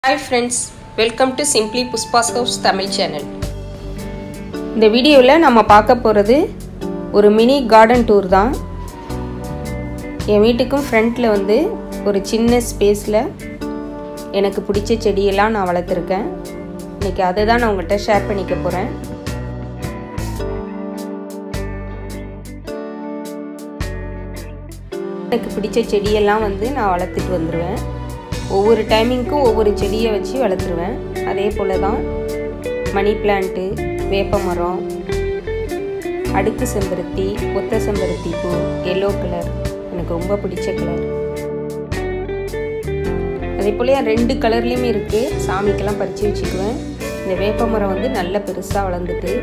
hi friends welcome to simply Pushpa's house Tamil channel இந்த வீடியோவில் நம்ம பார்க்க போகிறது ஒரு மினி கார்டன் டூர் தான் என் வீட்டுக்கும் ஃப்ரண்ட்டில் வந்து ஒரு சின்ன ஸ்பேஸில் எனக்கு பிடிச்ச செடியெல்லாம் நான் வளர்த்துருக்கேன் இன்றைக்கி அதை தான் நான் உங்கள்கிட்ட ஷேர் பண்ணிக்க போகிறேன் எனக்கு பிடிச்ச செடியெல்லாம் வந்து நான் வளர்த்துட்டு வந்துடுவேன் ஒவ்வொரு டைமிங்க்கும் ஒவ்வொரு செடியை வச்சு வளர்த்துருவேன் அதே போல் தான் மணி பிளான்ட்டு வேப்ப மரம் அடுக்கு செம்பருத்தி ஒத்த செம்பருத்தி பூ எல்லோ கலர் எனக்கு ரொம்ப பிடிச்ச கலர் அதே போல் ரெண்டு கலர்லேயுமே இருக்குது சாமிக்கெல்லாம் பறித்து வச்சுக்குவேன் இந்த வேப்ப மரம் வந்து நல்ல பெருசாக வளர்ந்துட்டு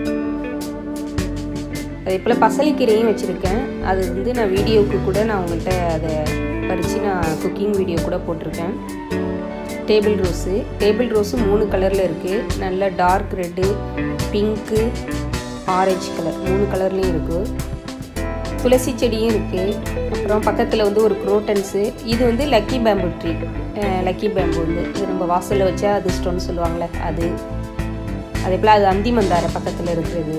அதே போல் பசலிக்கீரையும் வச்சுருக்கேன் அது வந்து நான் வீடியோவுக்கு கூட நான் உங்கள்கிட்ட அதை பறித்து நான் குக்கிங் வீடியோ கூட போட்டிருக்கேன் டேபிள் ரோஸு டேபிள் ரோஸு மூணு கலரில் இருக்குது நல்ல dark red pink orange colour மூணு கலர்லேயும் இருக்குது துளசி செடியும் இருக்குது அப்புறம் பக்கத்தில் வந்து ஒரு குரோட்டன்ஸு இது வந்து lucky bamboo tree lucky bamboo வந்து இது நம்ம வாசலில் வச்சா அதிர்ஷ்டம்னு சொல்லுவாங்கள்ல அது அதே போல் அது அந்தி மந்தார பக்கத்தில் இருக்கிறது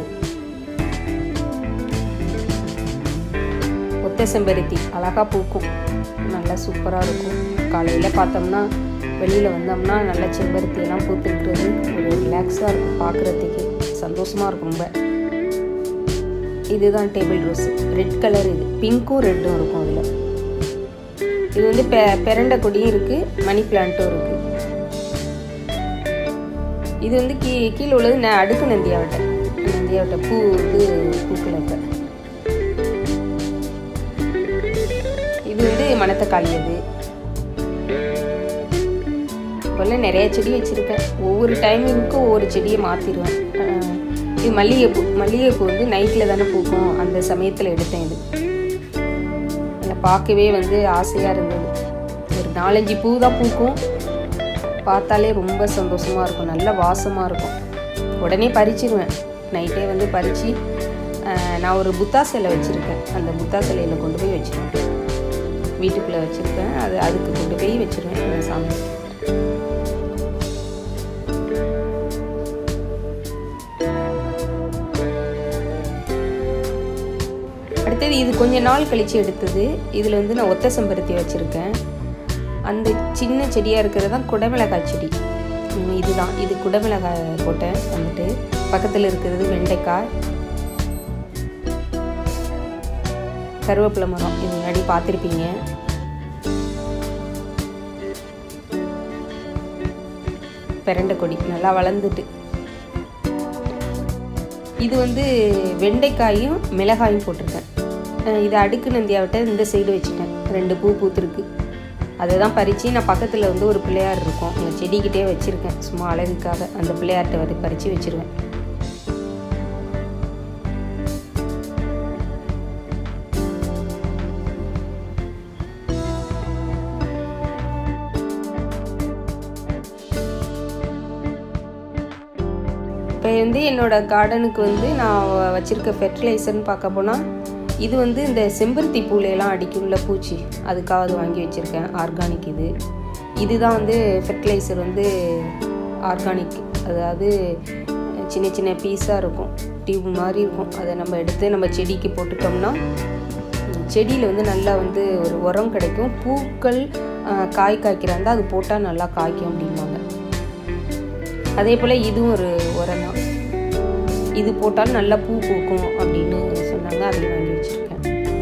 ஒத்த செம்பருத்தி அழகாக பூக்கும் நல்லா சூப்பராக இருக்கும் காலையில் பார்த்தோம்னா வெளியில் வந்தோம்னா நல்ல செம்பருத்தி எல்லாம் பூத்துக்கிறது ஒரு ரிலாக்ஸாக இருக்கும் பார்க்குறதுக்கு சந்தோஷமாக இருக்கும் ரொம்ப இதுதான் டேபிள் ரோஸ் ரெட் கலர் இது பிங்க்கும் ரெட்டும் இருக்கும் அதில் இது வந்து பெ பெரண்ட கொடியும் இருக்குது மணி பிளான்ட்டும் இருக்குது இது வந்து கீ கீழே உள்ளது நான் அடுக்கு நந்தியாவட்டை நந்தியாவட்டை பூ இது பூக்கள் இருக்க இது வந்து மணத்தக்காளி அது இப்போல்லாம் நிறைய செடி வச்சுருக்கேன் ஒவ்வொரு டைமிங்க்கும் ஒவ்வொரு செடியை மாற்றிடுவேன் இது மல்லிகைப்பூ மல்லிகைப்பூ வந்து நைட்டில் தானே பூக்கும் அந்த சமயத்தில் எடுத்தேன் இது என்னை பார்க்கவே வந்து ஆசையாக இருந்தது ஒரு நாலஞ்சு பூ தான் பூக்கும் பார்த்தாலே ரொம்ப சந்தோஷமாக இருக்கும் நல்ல வாசமாக இருக்கும் உடனே பறிச்சிருவேன் நைட்டே வந்து பறித்து நான் ஒரு புத்தா சிலை வச்சுருக்கேன் அந்த புத்தா சிலையில் கொண்டு போய் வச்சுருவேன் வீட்டுக்குள்ளே வச்சுருப்பேன் அது அதுக்கு கொண்டு போய் வச்சுருவேன் அந்த சாமி அடுத்தது இது கொஞ்ச நாள் கழித்து எடுத்தது இதில் வந்து நான் ஒத்த செம்பருத்தி வச்சுருக்கேன் அந்த சின்ன செடியாக இருக்கிறது தான் குடமிளகாய் செடி இதுதான் இது குடமிளகாய் போட்டேன் வந்துட்டு பக்கத்தில் இருக்கிறது வெண்டைக்காய் கருவேப்பிலை மரம் இது முன்னாடி பார்த்துருப்பீங்க பெரண்டை கொடி நல்லா வளர்ந்துட்டு இது வந்து வெண்டைக்காயும் மிளகாயும் போட்டிருக்கேன் இதை அடுக்கு நந்தியாவிட்ட இந்த சைடு வச்சுட்டேன் ரெண்டு பூ பூத்துருக்கு அதை தான் பறித்து நான் பக்கத்தில் வந்து ஒரு பிள்ளையார் இருக்கும் அந்த செடிக்கிட்டே வச்சுருக்கேன் சும்மா அழகுக்காக அந்த பிள்ளையார்கிட்ட வந்து பறித்து வச்சுருவேன் இப்போ வந்து என்னோடய கார்டனுக்கு வந்து நான் வச்சுருக்க ஃபெர்டிலைசர்னு பார்க்க போனால் இது வந்து இந்த செம்பருத்தி பூலையெல்லாம் அடிக்குள்ள பூச்சி அதுக்காக அது வாங்கி வச்சுருக்கேன் ஆர்கானிக் இது இதுதான் வந்து ஃபெர்டிலைசர் வந்து ஆர்கானிக் அதாவது சின்ன சின்ன பீஸாக இருக்கும் டியூப் மாதிரி இருக்கும் அதை நம்ம எடுத்து நம்ம செடிக்கு போட்டுட்டோம்னா செடியில் வந்து நல்லா வந்து ஒரு உரம் கிடைக்கும் பூக்கள் காய் காய்க்கிறாங்க அது போட்டால் நல்லா காய்க்கும் அப்படிம்பாங்க அதே போல் இதுவும் ஒரு உரம் தான் இது போட்டாலும் நல்லா பூ பூக்கும் அப்படின்னு சொன்னாங்க அதையும் வாங்கி வச்சுருக்கேன்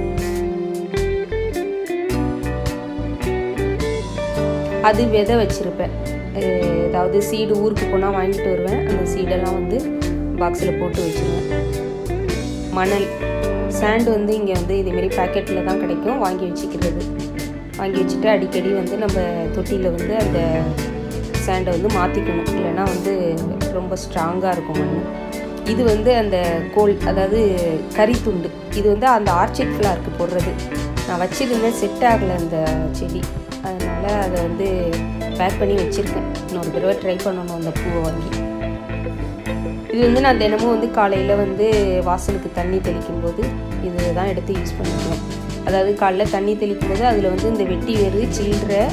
அது விதை வச்சுருப்பேன் ஏதாவது சீடு ஊருக்கு போனால் வாங்கிட்டு வருவேன் அந்த சீடெல்லாம் வந்து பாக்ஸில் போட்டு வச்சுருவேன் மணல் சாண்டு வந்து இங்கே வந்து இதேமாரி பேக்கெட்டில் தான் கிடைக்கும் வாங்கி வச்சுக்கிறது வாங்கி வச்சுட்டு அடிக்கடி வந்து நம்ம தொட்டியில் வந்து அந்த சாண்டை வந்து மாற்றிக்கணும் இல்லைன்னா வந்து ரொம்ப ஸ்ட்ராங்காக இருக்கும் மண் இது வந்து அந்த கோல் அதாவது கறித்துண்டு இது வந்து அந்த ஆர்ச்சிட் ஃப்ளாருக்கு போடுறது நான் வச்சுருந்தேன் செட் ஆகலை அந்த செடி அதனால் அதை வந்து பேக் பண்ணி வச்சுருக்கேன் இன்னொரு தடவை ட்ரை பண்ணணும் அந்த பூவை வாங்கி இது வந்து நான் தினமும் வந்து காலையில் வந்து வாசலுக்கு தண்ணி தெளிக்கும் போது இது தான் எடுத்து யூஸ் பண்ணிக்குவேன் அதாவது காலைல தண்ணி தெளிக்கும் போது அதில் வந்து இந்த வெட்டி வேறு சில்லற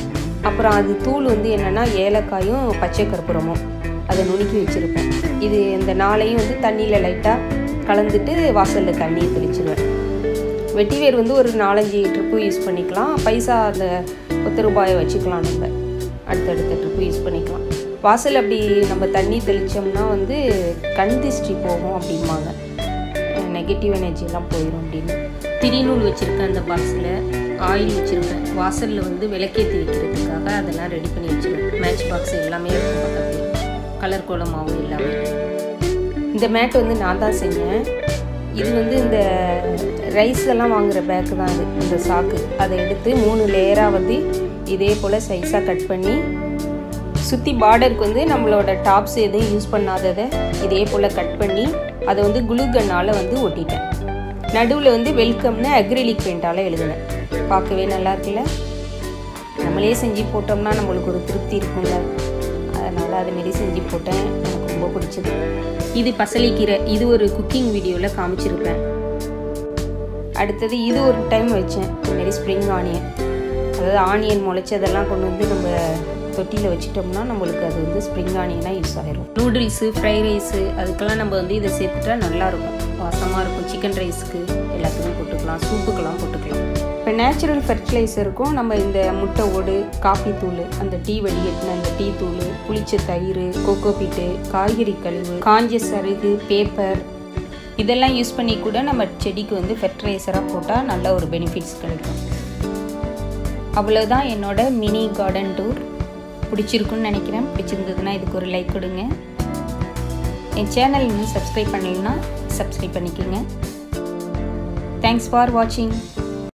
அப்புறம் அது தூள் வந்து என்னென்னா ஏலக்காயும் பச்சை கற்பூரமும் அதை நுணுக்கி வச்சுருப்பேன் இது இந்த நாளையும் வந்து தண்ணியில் லைட்டாக கலந்துட்டு வாசலில் தண்ணியை தெளிச்சிருவேன் வெட்டிவேர் வந்து ஒரு நாலஞ்சு ட்ரிப்பு யூஸ் பண்ணிக்கலாம் பைசா அந்த பத்து ரூபாயை வச்சுக்கலாம் நம்ம அடுத்தடுத்த ட்ரிப்பு யூஸ் பண்ணிக்கலாம் வாசல் அப்படி நம்ம தண்ணி தெளித்தோம்னா வந்து கண் திஷ்டி போகும் அப்படிம்பாங்க நெகட்டிவ் எனர்ஜிலாம் போயிடும் அப்படின்னு திரிநூல் வச்சுருக்கேன் அந்த பாக்ஸில் ஆயில் வச்சுருப்பேன் வாசலில் வந்து விளக்கேற்றி வைக்கிறதுக்காக அதெல்லாம் ரெடி பண்ணி வச்சுருவேன் மேட்ச் பாக்ஸ் எல்லாமே இருக்கும் பக்கத்துலேயே கலர் கோலமாகவும் எல்லாமே இந்த மேட் வந்து நான் தான் செஞ்சேன் இது வந்து இந்த ரைஸ் எல்லாம் வாங்குகிற பேக்கு தான் இது இந்த சாக்கு அதை எடுத்து மூணு லேயராக வந்து இதே போல் சைஸாக கட் பண்ணி சுற்றி பார்டருக்கு வந்து நம்மளோட டாப்ஸ் எதுவும் யூஸ் பண்ணாததை இதே போல் கட் பண்ணி அதை வந்து குளுகன்னால் வந்து ஒட்டிட்டேன் நடுவில் வந்து வெல்கம்னு அக்ரிலிக் பெயிண்டால் எழுதினேன் பார்க்கவே நல்லா இருக்குல்ல நம்மளே செஞ்சு போட்டோம்னா நம்மளுக்கு ஒரு திருப்தி இருக்கும்ல அதனால் அதுமாரி செஞ்சு போட்டேன் எனக்கு ரொம்ப பிடிச்சது இது பசலிக்கீரை இது ஒரு குக்கிங் வீடியோவில் காமிச்சிருப்பேன் அடுத்தது இது ஒரு டைம் வச்சேன் இதுமாரி ஸ்ப்ரிங் ஆனியன் அதாவது ஆனியன் முளைச்சதெல்லாம் கொண்டு வந்து நம்ம தொட்டியில் வச்சிட்டோம்னா நம்மளுக்கு அது வந்து ஸ்ப்ரிங் ஆனியனாக யூஸ் ஆகிரும் நூடுல்ஸு ஃப்ரைட் ரைஸு அதுக்கெல்லாம் நம்ம வந்து இதை சேர்த்துட்டா நல்லாயிருக்கும் வாசமாக இருக்கும் சிக்கன் ரைஸ்க்கு எல்லாத்துக்கும் போட்டுக்கலாம் சூப்புக்கெல்லாம் போட்டுக்கலாம் இப்போ நேச்சுரல் ஃபெர்டிலைசருக்கும் நம்ம இந்த முட்டை ஓடு காஃபி தூள் அந்த டீ வடிகட்டின அந்த டீ தூள் புளிச்ச தயிர் கோகோ பீட்டு காய்கறி கழிவு காஞ்ச சருகு பேப்பர் இதெல்லாம் யூஸ் பண்ணி கூட நம்ம செடிக்கு வந்து ஃபெர்டிலைசராக போட்டால் நல்ல ஒரு பெனிஃபிட்ஸ் கிடைக்கும் அவ்வளோதான் என்னோட மினி கார்டன் டூர் பிடிச்சிருக்குன்னு நினைக்கிறேன் பிடிச்சிருந்ததுன்னா இதுக்கு ஒரு லைக் கொடுங்க என் சேனல் இன்னும் சப்ஸ்கிரைப் பண்ணலைன்னா சப்ஸ்கிரைப் பண்ணிக்கோங்க தேங்க்ஸ் ஃபார் வாட்சிங்